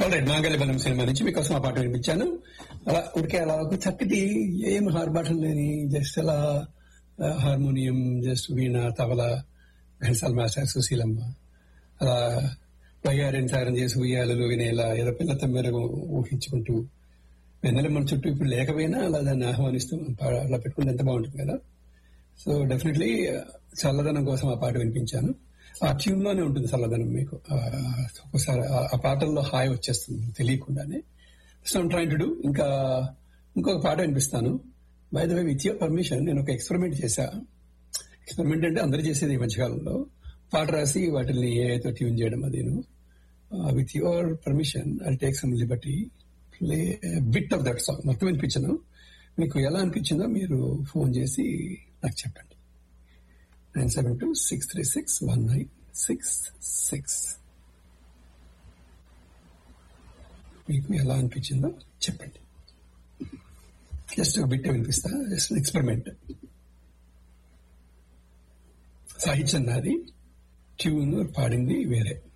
already నాగలిబలం cinema నుంచి మీకోసం ఆ పాట వినిపించాను అలా ఉడికే అలా ఒక చక్కటి ఏం హార్బాటం లేని జస్ట్ అలా ఆ, harmonium just veena tabla Ghantasala master Susheelamma అలా వయ్యారిని సారం చేసి ఉయ్యాలలు వినేలా ఏదో పిల్లత మేరకు ఊహించుకుంటూ వెన్నెల మన చుట్టూ ఇప్పుడు లేకపోయినా అలా దాన్ని ఆహ్వానిస్తూ పా- అలా పెట్టుకుంటే ఎంత బాగుంటుంది కదా సో డెఫినెట్లీ చల్లదనం కోసం ఆ పాట వినిపించాను ఆ ట్యూన్ లోనే ఉంటుంది చల్లదనం మీకు ఆ, ఒకసారి ఆ- ఆ పాటల్లో హాయ్ వచ్చేస్తుంది తెలియకుండానే సో ట్రైన్ టు డూ ఇంకా ఇంకొక పాట వినిపిస్తాను by the way with your permission నేను ఒక ఎక్స్పెరిమెంట్ చేశా ఎక్స్పెరిమెంట్ అంటే అందరూ చేసేది ఈ మధ్యకాలంలో పాట రాసి వాటిని ఏఐతో ట్యూన్ చేయడం అదేను with your permission I take some liberty play bit of that song మొత్తం వినిపించను మీకు ఎలా అనిపించిందో మీరు ఫోన్ చేసి నాకు చెప్పండి nine seven two six three six one nine six six మీకు ఎలా అనిపించిందో చెప్పండి జస్ట్ ఒక బిట్ వినిపిస్తా జస్ట్ ఎక్స్పెరిమెంట్ సాహిత్యం నాది ట్యూన్ పాడింది వేరే